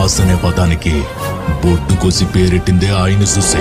Boss అనే పదానికి బొట్టు కోసి పేరెట్టిందే ఆయన చూసే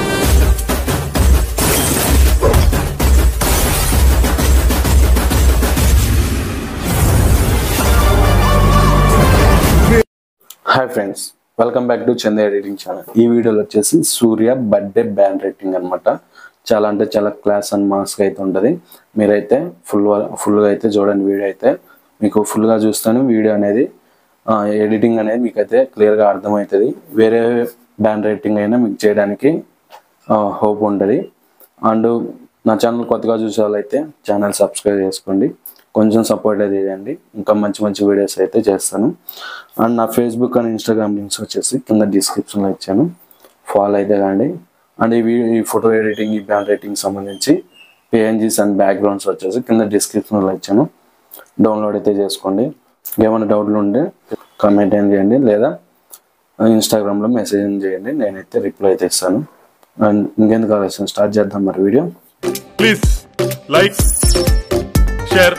hi friends welcome back to చంద ఎడిటింగ్ ఛానల్ ఈ వీడియోలో వచ్చేసి సూర్య బర్త్డే బ్యాండ్ రేటింగ్ అన్నమాట చాలా అంటే చాలా క్లాస్ అండ్ మాస్క్ అయితే ఉంటుంది మీరైతే ఫుల్ ఫుల్గా అయితే చూడండి వీడియో అయితే మీకు ఫుల్గా చూస్తాను వీడియో అనేది ఎడిటింగ్ అనేది మీకు అయితే క్లియర్గా అర్థమవుతుంది వేరే బ్యాండ్ రేటింగ్ అయినా మీకు చేయడానికి హోప్ ఉంటుంది అండ్ నా ఛానల్ కొత్తగా చూసే వాళ్ళైతే ఛానల్ సబ్స్క్రైబ్ చేసుకోండి కొంచెం సపోర్ట్ అయితే చేయండి ఇంకా మంచి మంచి వీడియోస్ అయితే చేస్తాను అండ్ నా ఫేస్బుక్ అండ్ ఇన్స్టాగ్రామ్ లింక్స్ వచ్చేసి కింద డిస్క్రిప్షన్లో ఇచ్చాను ఫాలో అయితే కానీ అండ్ ఈ వీ- ఈ ఫోటో ఎడిటింగ్ ఈ బ్యాండ్ రేటింగ్ సంబంధించి పిఎన్జీస్ అండ్ బ్యాక్గ్రౌండ్స్ వచ్చేసి కింద డిస్క్రిప్షన్లో ఇచ్చాను డౌన్లోడ్ అయితే చేసుకోండి ఏమైనా డౌట్లు ఉంటే కామెంట్ ఏం చేయండి లేదా ఇన్స్టాగ్రామ్లో మెసేజ్ చేయండి నేనైతే రిప్లై అయితే ఇస్తాను అండ్ ఇంకెందుకు ఆలస్యం స్టార్ట్ చేద్దాం మరి video Please like, share,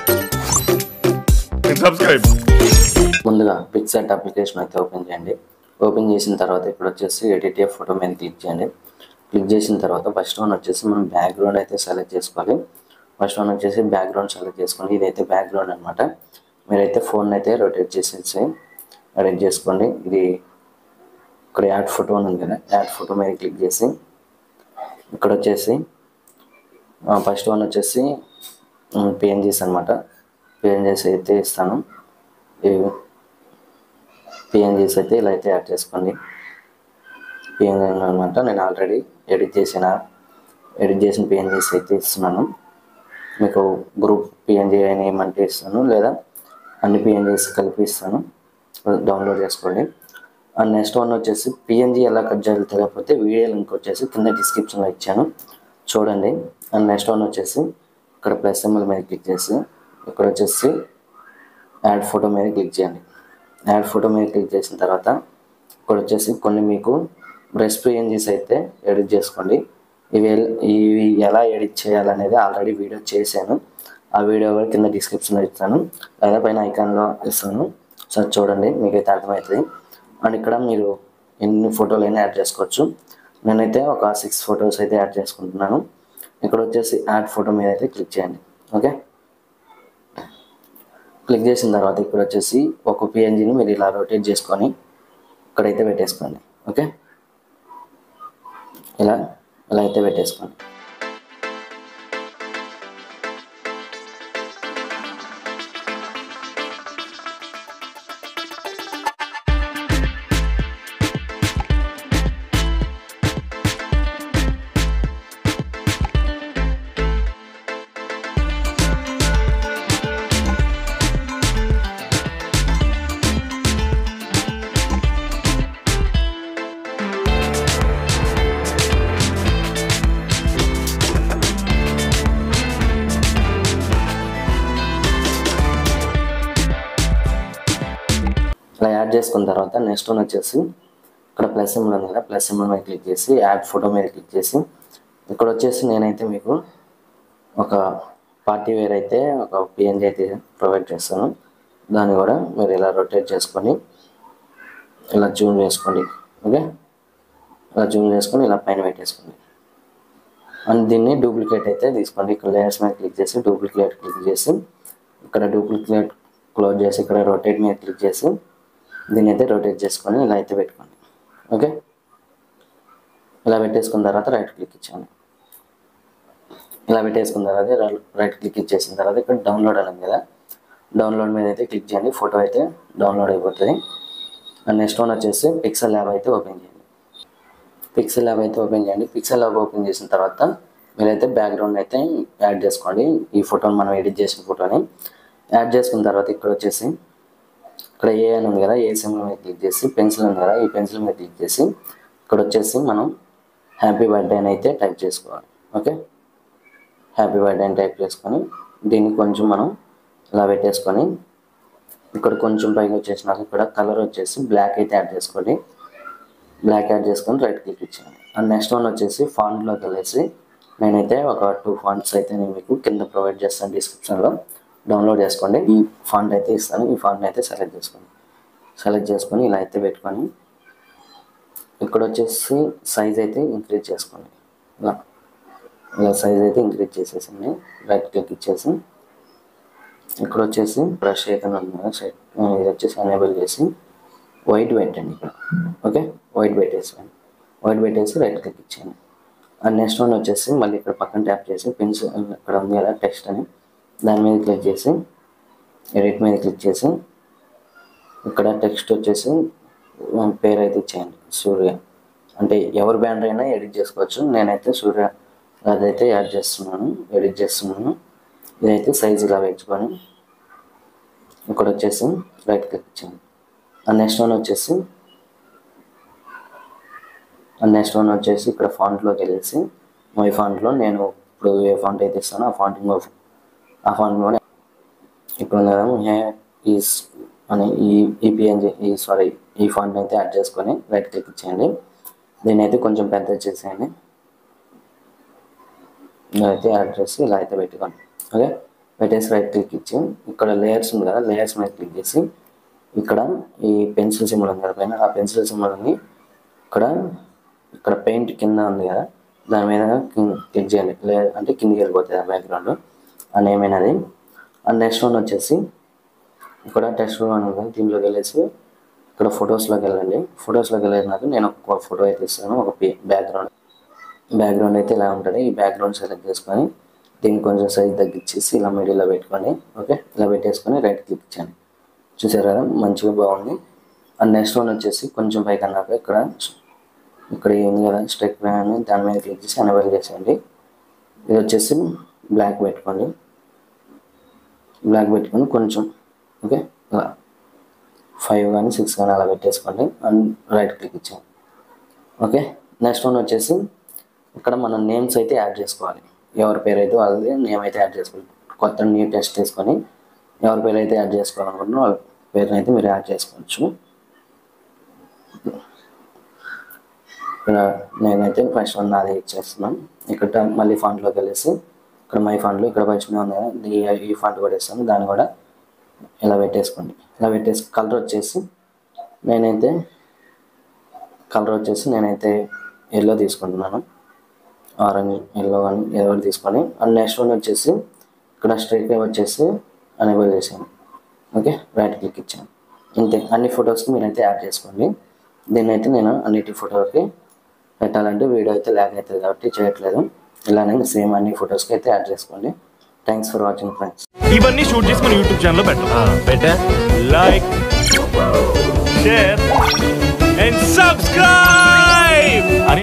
and subscribe. ముందుగా పిక్సెట్ అప్లికేషన్ అయితే ఓపెన్ చేయండి ఓపెన్ చేసిన తర్వాత ఇక్కడ వచ్చేసి ఎడిట్ ఏ ఫోటో మీద క్లిక్ చేయండి క్లిక్ చేసిన తర్వాత ఫస్ట్ వన్ వచ్చేసి మనం బ్యాక్గ్రౌండ్ అయితే సెలెక్ట్ చేసుకోవాలి ఫస్ట్ వన్ వచ్చేసి బ్యాక్గ్రౌండ్ సెలెక్ట్ చేసుకోండి ఇదైతే బ్యాక్గ్రౌండ్ అనమాట మీరైతే ఫోన్ అయితే రొటేట్ చేసేసి ఎడిట్ చేసుకోండి ఇది ఇక్కడ యాడ్ ఫోటో ఉంది కదా యాడ్ ఫోటో మీద క్లిక్ చేసి ఇక్కడ వచ్చేసి ఫస్ట్ వన్ వచ్చేసి పిఎన్జీస్ అనమాట పిఎన్జీస్ అయితే ఇస్తాను ఇవి పిఎన్జీస్ అయితే ఇలా అయితే యాడ్ చేసుకోండి పిఎన్జీ అనమాట నేను ఆల్రెడీ ఎడిట్ చేసిన ఎడిట్ చేసిన పిఎన్జీస్ అయితే ఇస్తున్నాను మీకు గ్రూప్ పిఎన్జీ అని ఏమంటే ఇస్తాను లేదా అన్ని పిఎన్జీస్ కలిపి ఇస్తాను డౌన్లోడ్ చేసుకోండి అండ్ నెక్స్ట్ వన్ వచ్చేసి పిఎన్జీ ఎలా కట్ చేయాలో తెలియకపోతే వీడియో లింక్ వచ్చేసి కింద డిస్క్రిప్షన్లో ఇచ్చాను చూడండి అండ్ నెక్స్ట్ వన్ వచ్చేసి ఇక్కడ ప్లస్ సింబల్ మీద క్లిక్ చేసి ఇక్కడ వచ్చేసి యాడ్ ఫోటో మీద క్లిక్ చేయండి యాడ్ ఫోటో మీద క్లిక్ చేసిన తర్వాత ఇక్కడ వచ్చేసి కొన్ని మీకు బ్రష్ పిఎన్జీస్ అయితే ఎడిట్ చేసుకోండి ఇవి ఎల్- ఇవి ఎలా ఎడిట్ చేయాలనేది ఆల్రెడీ వీడియో చేశాను ఆ వీడియో కూడా కింద డిస్క్రిప్షన్లో ఇస్తాను లేదా పైన ఐకాన్లో ఇస్తాను సో చూడండి మీకైతే అర్థమవుతుంది అండ్ ఇక్కడ మీరు ఎన్ని ఫోటోలు అయినా యాడ్ చేసుకోవచ్చు నేనైతే ఒక సిక్స్ ఫొటోస్ అయితే యాడ్ చేసుకుంటున్నాను ఇక్కడ వచ్చేసి యాడ్ ఫోటో మీద అయితే క్లిక్ చేయండి ఓకే క్లిక్ చేసిన తర్వాత ఇక్కడ వచ్చేసి ఒక పిఎన్జిని మీరు ఇలా రొటేట్ చేసుకొని ఇక్కడైతే పెట్టేసుకోండి ఓకే ఇలా ఇలా అయితే పెట్టేసుకోండి ఇలా యాడ్ చేసుకున్న తర్వాత నెక్స్ట్ వన్ వచ్చేసి ఇక్కడ ప్లస్ సింబల్ ఉంది కదా ప్లస్ సింబల్ మీద క్లిక్ చేసి యాడ్ ఫోటో మీద క్లిక్ చేసి ఇక్కడ వచ్చేసి నేనైతే మీకు ఒక పార్టీ వేర్ అయితే ఒక పిఎన్జీ అయితే ప్రొవైడ్ చేస్తాను దాన్ని కూడా మీరు ఇలా రొటేట్ చేసుకొని ఇలా జూమ్ చేసుకోండి ఓకే ఇలా జూమ్ చేసుకొని ఇలా పైన పెట్టేసుకోండి అండ్ దీన్ని డూప్లికేట్ అయితే తీసుకోండి ఇక్కడ లేయర్స్ మీద క్లిక్ చేసి డూప్లికేట్ క్లిక్ చేసి ఇక్కడ డూప్లికేట్ క్లోజ్ చేసి ఇక్కడ రొటేట్ మీద క్లిక్ చేసి దీన్ని అయితే రొటేట్ చేసుకొని ఇలా అయితే పెట్టుకోండి ఓకే ఇలా పెట్టేసుకున్న తర్వాత రైట్ క్లిక్ ఇచ్చాను ఇలా పెట్టేసుకున్న తర్వాత ర- రైట్ క్లిక్ ఇచ్చేసిన తర్వాత ఇక్కడ డౌన్లోడ్ అనేది కదా డౌన్లోడ్ మీద అయితే క్లిక్ చేయండి ఫోటో అయితే డౌన్లోడ్ అయిపోతుంది అండ్ నెక్స్ట్ వన్ వచ్చేసి పిక్సెల్ ల్యాబ్ అయితే ఓపెన్ చేయండి పిక్సెల్ ల్యాబ్ అయితే ఓపెన్ చేయండి పిక్సెల్ ల్యాబ్ ఓపెన్ చేసిన తర్వాత మీరైతే బ్యాక్గ్రౌండ్ అయితే యాడ్ చేసుకోండి ఈ ఫోటోని మనం ఎడిట్ చేసిన ఫోటోని యాడ్ చేసుకున్న తర్వాత ఇక్కడ వచ్చేసి ఇక్కడ ఏ అని ఉంది కదా ఏ సింబల్ మీద క్లిక్ చేసి పెన్సిల్ ఉంది కదా ఈ పెన్సిల్ మీద క్లిక్ చేసి ఇక్కడ వచ్చేసి మనం హ్యాపీ బర్త్డే అని అయితే టైప్ చేసుకోవాలి ఓకే హ్యాపీ బర్త్డే అని టైప్ చేసుకొని దీన్ని కొంచెం మనం ఇలా పెట్టేసుకొని ఇక్కడ కొంచెం పైకి వచ్చేసినాక ఇక్కడ కలర్ వచ్చేసి బ్లాక్ అయితే యాడ్ చేసుకోండి బ్లాక్ యాడ్ చేసుకొని రైట్ క్లిక్ ఇచ్చాను అండ్ నెక్స్ట్ వన్ వచ్చేసి ఫాంట్లోకి వెళ్ళేసి నేనైతే ఒక టూ ఫాంట్స్ అయితే నేను మీకు కింద ప్రొవైడ్ చేస్తాను డిస్క్రిప్షన్లో డౌన్లోడ్ చేసుకోండి ఈ ఫాంట్ అయితే ఇస్తాను ఈ ఫాంట్ అయితే సెలెక్ట్ చేసుకోండి సెలెక్ట్ చేసుకొని ఇలా అయితే పెట్టుకొని ఇక్కడ వచ్చేసి సైజ్ అయితే ఇంక్రీజ్ చేసుకోండి ఇలా ఇలా సైజ్ అయితే ఇంక్రీజ్ చేసేసింది రైట్ క్లిక్ ఇచ్చేసి ఇక్కడ వచ్చేసి బ్రష్ అయితే ఉంది కదా షేక్ ఇది వచ్చేసి ఎనేబుల్ చేసి వైట్ పెట్టండి ఇక్కడ ఓకే వైట్ పెట్టేసాను వైట్ పెట్టేసి రైట్ క్లిక్ ఇచ్చాను అండ్ నెక్స్ట్ వన్ వచ్చేసి మళ్ళీ ఇక్కడ పక్కన ట్యాప్ చేసి పెన్సిల్ ఇక్కడ ఉంది కదా టెక్స్ట్ అని దాని మీద క్లిక్ చేసి ఎడిట్ మీద క్లిక్ చేసి ఇక్కడ టెక్స్ట్ వచ్చేసి మన పేరు అయితే ఇచ్చేయండి సూర్య అంటే ఎవరి బ్యానర్ అయినా ఎడిట్ చేసుకోవచ్చు నేనైతే సూర్య అదైతే యాడ్ చేస్తున్నాను ఎడిట్ చేస్తున్నాను ఇదైతే సైజ్ ఇలా పెంచుకొని ఇక్కడ వచ్చేసి రైట్ క్లిక్ ఇచ్చాను అండ్ నెక్స్ట్ వన్ వచ్చేసి అండ్ నెక్స్ట్ వన్ వచ్చేసి ఇక్కడ ఫాంట్లోకి వెళ్ళేసి మై ఫాంట్లో నేను ఇప్పుడు ఏ ఫాంట్ అయితే ఇస్తానో ఆ ఫాంట్ ఇంకో ఆ ఫాంట్లోనే ఇప్పుడు ఉంది కదా హే ఈస్ అని ఈ ఈ పిఎన్జి ఈ సారీ ఈ ఫాంట్ అయితే యాడ్ చేసుకొని రైట్ క్లిక్ ఇచ్చేయండి దీన్ని అయితే కొంచెం పెద్ద చేసేయండి ఇలా అయితే యాడ్ చేసి ఇలా అయితే పెట్టుకోండి ఓకే పెట్టేసి రైట్ క్లిక్ ఇచ్చి ఇక్కడ లేయర్స్ ఉంది కదా లేయర్స్ మీద క్లిక్ చేసి ఇక్కడ ఈ పెన్సిల్ సింబల్ ఉంది కదా పైన ఆ పెన్సిల్ సింబల్ని ఇక్కడ ఇక్కడ పెయింట్ కింద ఉంది కదా దాని మీద క్లిక్ చేయండి లే అంటే కిందికి వెళ్ళిపోతుంది ఆ బ్యాక్గ్రౌండ్ ఆ నేమ్ అనేది అండ్ నెక్స్ట్ వన్ వచ్చేసి ఇక్కడ టెక్స్ట్ వన్ ఉంది కదా దీంట్లోకి వెళ్ళేసి ఇక్కడ ఫొటోస్లోకి వెళ్ళండి ఫొటోస్లోకి వెళ్ళినాక నేను ఒక ఫోటో అయితే ఇస్తాను ఒక బ్యాక్గ్రౌండ్ బ్యాక్గ్రౌండ్ అయితే ఇలా ఉంటుంది ఈ బ్యాక్గ్రౌండ్ సెలెక్ట్ చేసుకొని దీన్ని కొంచెం సైజ్ తగ్గించేసి ఇలా మిడిల్లో పెట్టుకొని ఓకే ఇలా పెట్టేసుకొని రైట్ క్లిక్ ఇచ్చాను చూసారు కదా మంచిగా బాగుంది అండ్ నెక్స్ట్ వన్ వచ్చేసి కొంచెం పైకి అన్నాక ఇక్కడ ఇక్కడ ఉంది కదా స్ట్రెక్ అని దాని మీద క్లిక్ చేసి ఎనబల్ చేసేయండి ఇది వచ్చేసి బ్లాక్ పెట్టుకోండి బ్లాక్ పెట్టుకొని కొంచెం ఓకే ఇలా ఫైవ్ కానీ సిక్స్ కానీ అలా పెట్టేసుకోండి అండ్ రైట్ క్లిక్ ఇచ్చాను ఓకే నెక్స్ట్ వన్ వచ్చేసి ఇక్కడ మనం నేమ్స్ అయితే యాడ్ చేసుకోవాలి ఎవరి పేరు అయితే వాళ్ళది నేమ్ అయితే యాడ్ చేసుకోవాలి కొత్త న్యూ టెస్ట్ తీసుకొని ఎవరి పేరు అయితే యాడ్ చేసుకోవాలనుకుంటున్నా వాళ్ళ పేరుని అయితే మీరు యాడ్ చేసుకోవచ్చు ఇక్కడ నేనైతే ఫస్ట్ వన్ నాది ఇచ్చేస్తున్నాను ఇక్కడ మళ్ళీ ఫాంట్లోకి వెళ్ళేసి ఇక్కడ మై ఫాంట్లో ఇక్కడ ఫస్ట్ ఉంది కదా ఈ- ఈ ఫాంట్ కూడా ఇస్తాను దాన్ని కూడా ఇలా పెట్టేసుకోండి ఇలా పెట్టేసి కలర్ వచ్చేసి నేనైతే కలర్ వచ్చేసి నేనైతే ఎల్లో తీసుకుంటున్నాను ఆరెంజ్ ఎల్లో కానీ ఏదో ఒకటి తీసుకొని అండ్ నెక్స్ట్ వన్ వచ్చేసి ఇక్కడ స్ట్రైక్ వచ్చేసి అనేబుల్ చేశాను ఓకే రైట్ క్లిక్ ఇచ్చాను ఇంతే అన్ని ఫొటోస్కి మీరైతే యాడ్ చేసుకోండి దీన్ని అయితే నేను అన్నిటి ఫోటోకి పెట్టాలంటే వీడియో అయితే ల్యాగ్ అవుతుంది కాబట్టి చేయట్లేదు ఇలానే సేమ్ అన్ని ఫొటోస్కి అయితే యాడ్ చేసుకోండి థ్యాంక్స్ ఫర్ వాచింగ్ ఫ్రెండ్స్ ఇవన్నీ షూట్ చేసి మన యూట్యూబ్ ఛానల్లో పెట్టాం పెట్టా లైక్ షేర్ అండ్ సబ్స్క్రైబ్